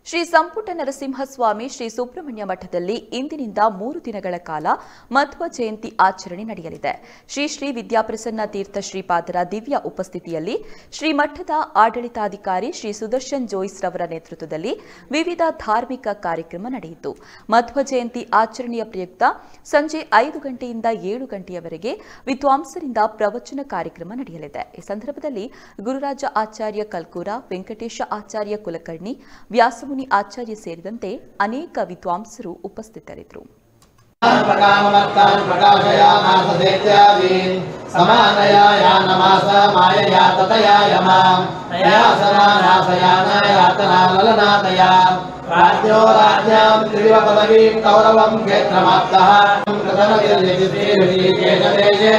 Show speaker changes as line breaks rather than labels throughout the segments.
ಶ್ರೀ ಸಂಪುಟ ನರಸಿಂಹಸ್ವಾಮಿ ಶ್ರೀ ಸುಬ್ರಹ್ಮಣ್ಯ ಮಠದಲ್ಲಿ ಇಂದಿನಿಂದ ಮೂರು ದಿನಗಳ ಕಾಲ ಮಧ್ವ ಜಯಂತಿ ಆಚರಣೆ ನಡೆಯಲಿದೆ ಶ್ರೀ ಶ್ರೀ ವಿದ್ಯಾಪ್ರಸನ್ನ ತೀರ್ಥ ಶ್ರೀಪಾದರ ದಿವ್ಯ ಉಪಸ್ಥಿತಿಯಲ್ಲಿ ಶ್ರೀ ಮಠದ ಆಡಳಿತಾಧಿಕಾರಿ ಶ್ರೀ ಸುದರ್ಶನ್ ಜೋಯಿಸ್ ರವರ ನೇತೃತ್ವದಲ್ಲಿ ವಿವಿಧ ಧಾರ್ಮಿಕ ಕಾರ್ಯಕ್ರಮ ನಡೆಯಿತು ಮಧ್ವ ಜಯಂತಿ ಆಚರಣೆಯ ಪ್ರಯುಕ್ತ ಸಂಜೆ ಐದು ಗಂಟೆಯಿಂದ ಏಳು ಗಂಟೆಯವರೆಗೆ ವಿದ್ವಾಂಸರಿಂದ ಪ್ರವಚನ ಕಾರ್ಯಕ್ರಮ ನಡೆಯಲಿದೆ ಈ ಸಂದರ್ಭದಲ್ಲಿ ಗುರುರಾಜ ಆಚಾರ್ಯ ಕಲ್ಕೂರ ವೆಂಕಟೇಶ ಆಚಾರ್ಯ ಕುಲಕರ್ಣಿ ವ್ಯಾಸಮುನಿ ಆಚಾರ್ಯ ಸೇರಿದಂತೆ ಅನೇಕ ವಿದ್ವಾಂಸರು ಉಪಸ್ಥಿತರಿದ್ದರು
प्रकामवर्तान् प्रकाशयामासदेत्यादीन् समानया यानमास मायया ततया यमाम् तया सनानासयानायातना ललनातया राज्यो राज्ञाम् त्रिव पदवीम् कौरवम् क्षेत्रमाप्तः कृतनगिरिकेशदेशे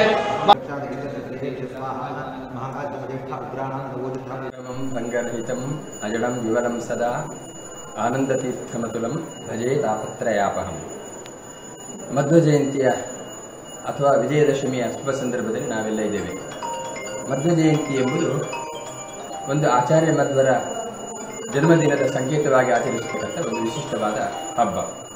परमं भङ्गरहितम् अजडं विवलं सदा आनन्दतीर्थमतुलं ಭಜೇ ತಾಪತ್ರಯಾಪಹಂ ಮಧ್ವ ಜಯಂತಿಯ ಅಥವಾ ವಿಜಯದಶಮಿಯ ಶುಭ ಸಂದರ್ಭದಲ್ಲಿ ನಾವೆಲ್ಲ ಇದ್ದೇವೆ ಮಧ್ವ ಜಯಂತಿ ಎಂಬುದು ಒಂದು ಆಚಾರ್ಯ ಮಧ್ವರ ಜನ್ಮದಿನದ ಸಂಕೇತವಾಗಿ ಆಚರಿಸತಕ್ಕಂಥ ಒಂದು ವಿಶಿಷ್ಟವಾದ ಹಬ್ಬ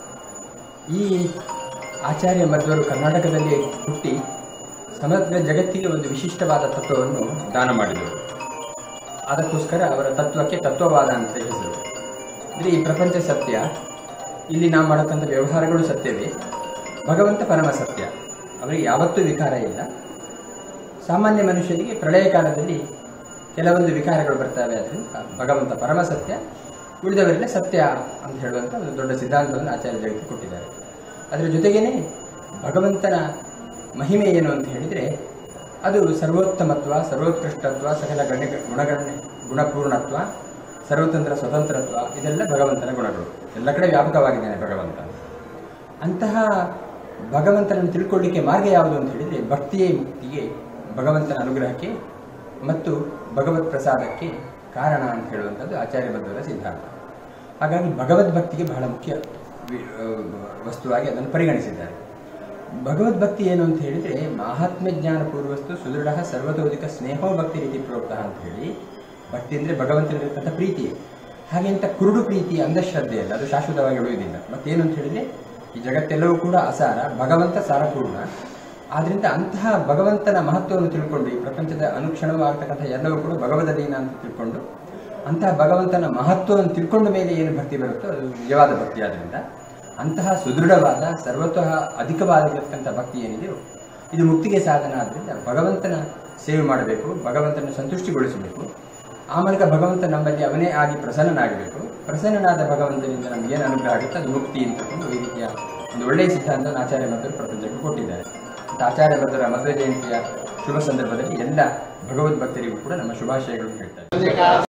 ಈ ಆಚಾರ್ಯ ಮಧ್ವರು ಕರ್ನಾಟಕದಲ್ಲಿ ಹುಟ್ಟಿ ಸಮಗ್ರ ಜಗತ್ತಿಗೆ ಒಂದು ವಿಶಿಷ್ಟವಾದ ತತ್ವವನ್ನು ದಾನ ಮಾಡಿದರು ಅದಕ್ಕೋಸ್ಕರ ಅವರ ತತ್ವಕ್ಕೆ ತತ್ವವಾದ ಅಂತ ಹೆಸರು ಅಂದರೆ ಈ ಪ್ರಪಂಚ ಸತ್ಯ ಇಲ್ಲಿ ನಾವು ಮಾಡತಕ್ಕಂಥ ವ್ಯವಹಾರಗಳು ಸತ್ಯವೇ ಭಗವಂತ ಪರಮ ಸತ್ಯ ಅವರಿಗೆ ಯಾವತ್ತೂ ವಿಕಾರ ಇಲ್ಲ ಸಾಮಾನ್ಯ ಮನುಷ್ಯನಿಗೆ ಪ್ರಳಯ ಕಾಲದಲ್ಲಿ ಕೆಲವೊಂದು ವಿಕಾರಗಳು ಬರ್ತವೆ ಅದರಿಂದ ಭಗವಂತ ಪರಮ ಸತ್ಯ ಉಳಿದವರೆಲ್ಲ ಸತ್ಯ ಅಂತ ಹೇಳುವಂಥ ಒಂದು ದೊಡ್ಡ ಸಿದ್ಧಾಂತವನ್ನು ಆಚಾರ್ಯ ಜಗತ್ತಿಗೆ ಕೊಟ್ಟಿದ್ದಾರೆ ಅದರ ಜೊತೆಗೇನೆ ಭಗವಂತನ ಮಹಿಮೆ ಏನು ಅಂತ ಹೇಳಿದರೆ ಅದು ಸರ್ವೋತ್ತಮತ್ವ ಸರ್ವೋತ್ಕೃಷ್ಟತ್ವ ಸಕಲ ಗಣ್ಯ ಗುಣಗಣ್ಯ ಗುಣಪೂರ್ಣತ್ವ ಸರ್ವತಂತ್ರ ಸ್ವತಂತ್ರತ್ವ ಇದೆಲ್ಲ ಭಗವಂತನ ಗುಣಗಳು ಎಲ್ಲ ಕಡೆ ವ್ಯಾಪಕವಾಗಿದ್ದಾನೆ ಭಗವಂತ ಅಂತಹ ಭಗವಂತನನ್ನು ತಿಳ್ಕೊಳ್ಳಿಕ್ಕೆ ಮಾರ್ಗ ಯಾವುದು ಅಂತ ಹೇಳಿದರೆ ಭಕ್ತಿಯೇ ಮುಕ್ತಿಗೆ ಭಗವಂತನ ಅನುಗ್ರಹಕ್ಕೆ ಮತ್ತು ಭಗವತ್ ಪ್ರಸಾದಕ್ಕೆ ಕಾರಣ ಅಂತ ಹೇಳುವಂಥದ್ದು ಆಚಾರ್ಯ ಬದ್ಧರ ಸಿದ್ಧಾಂತ ಹಾಗಾಗಿ ಭಗವದ್ಭಕ್ತಿಗೆ ಬಹಳ ಮುಖ್ಯ ವಿ- ಆ, ವಸ್ತುವಾಗಿ ಅದನ್ನು ಪರಿಗಣಿಸಿದ್ದಾರೆ ಭಗವದ್ಭಕ್ತಿ ಏನು ಅಂತ ಹೇಳಿದರೆ ಮಹಾತ್ಮ್ಯ ಜ್ಞಾನ ಪೂರ್ವಸ್ತು ಸುದೃಢ ಸರ್ವತೋಧಿಕ ಸ್ನೇಹೋ ಭಕ್ತಿ ರೀತಿ ಪ್ರೋಕ್ತ ಅಂತ ಹೇಳಿ ಭಕ್ತಿ ಅಂದರೆ ಭಗವಂತನಿರತಕ್ಕಂಥ ಪ್ರೀತಿ ಹಾಗೆ ಅಂತ ಕುರುಡು ಪ್ರೀತಿ ಅಂಧಶ್ರದ್ಧೆ ಅಲ್ಲ ಅದು ಶಾಶ್ವತವಾಗಿ ಉಳಿಯುವುದಿಲ್ಲ ಮತ್ತೇನು ಅಂತ ಹೇಳಿದರೆ ಈ ಜಗತ್ತೆಲ್ಲವೂ ಕೂಡ ಅಸಾರ ಭಗವಂತ ಸಾರಪೂರ್ಣ ಆದ್ರಿಂದ ಅಂತಹ ಭಗವಂತನ ಮಹತ್ವವನ್ನು ತಿಳ್ಕೊಂಡು ಈ ಪ್ರಪಂಚದ ಅನುಕ್ಷಣವೂ ಆಗ್ತಕ್ಕಂಥ ಎಲ್ಲವೂ ಕೂಡ ಭಗವದಧೀನ ಅಂತ ತಿಳ್ಕೊಂಡು ಅಂತಹ ಭಗವಂತನ ಮಹತ್ವವನ್ನು ತಿಳ್ಕೊಂಡ ಮೇಲೆ ಏನು ಭಕ್ತಿ ಬರುತ್ತೋ ಅದು ನಿಜವಾದ ಭಕ್ತಿ ಆದ್ರಿಂದ ಅಂತಹ ಸುದೃಢವಾದ ಸರ್ವತಃ ಅಧಿಕವಾಗಿರತಕ್ಕಂಥ ಭಕ್ತಿ ಏನಿದೆಯೋ ಇದು ಮುಕ್ತಿಗೆ ಸಾಧನ ಆದ್ರಿಂದ ಭಗವಂತನ ಸೇವೆ ಮಾಡಬೇಕು ಭಗವಂತನ ಸಂತುಷ್ಟಿಗೊಳಿಸಬೇಕು ಆ ಮೂಲಕ ಭಗವಂತ ನಮ್ಮಲ್ಲಿ ಅವನೇ ಆಗಿ ಪ್ರಸನ್ನನಾಗಬೇಕು ಪ್ರಸನ್ನನಾದ ಭಗವಂತನಿಂದ ನಮ್ಗೆ ಏನು ಅನುಗ್ರಹ ಆಗುತ್ತೆ ಅದು ಮುಕ್ತಿ ಅಂತಕೊಂಡು ಈ ರೀತಿಯ ಒಂದು ಒಳ್ಳೆಯ ಸಿದ್ಧಾಂತವನ್ನು ಆಚಾರ್ಯ ಮಧ್ವರು ಪ್ರಪಂಚಕ್ಕೆ ಕೊಟ್ಟಿದ್ದಾರೆ ಅಂತ ಆಚಾರ್ಯ ಮಧ್ವರ ಮಧ್ವ ಜಯಂತಿಯ ಶುಭ ಸಂದರ್ಭದಲ್ಲಿ ಎಲ್ಲ ಭಗವದ್ಭಕ್ತರಿಗೂ ಕೂಡ ನಮ್ಮ ಶುಭಾಶಯಗಳನ್ನು ಹೇಳ್ತಾರೆ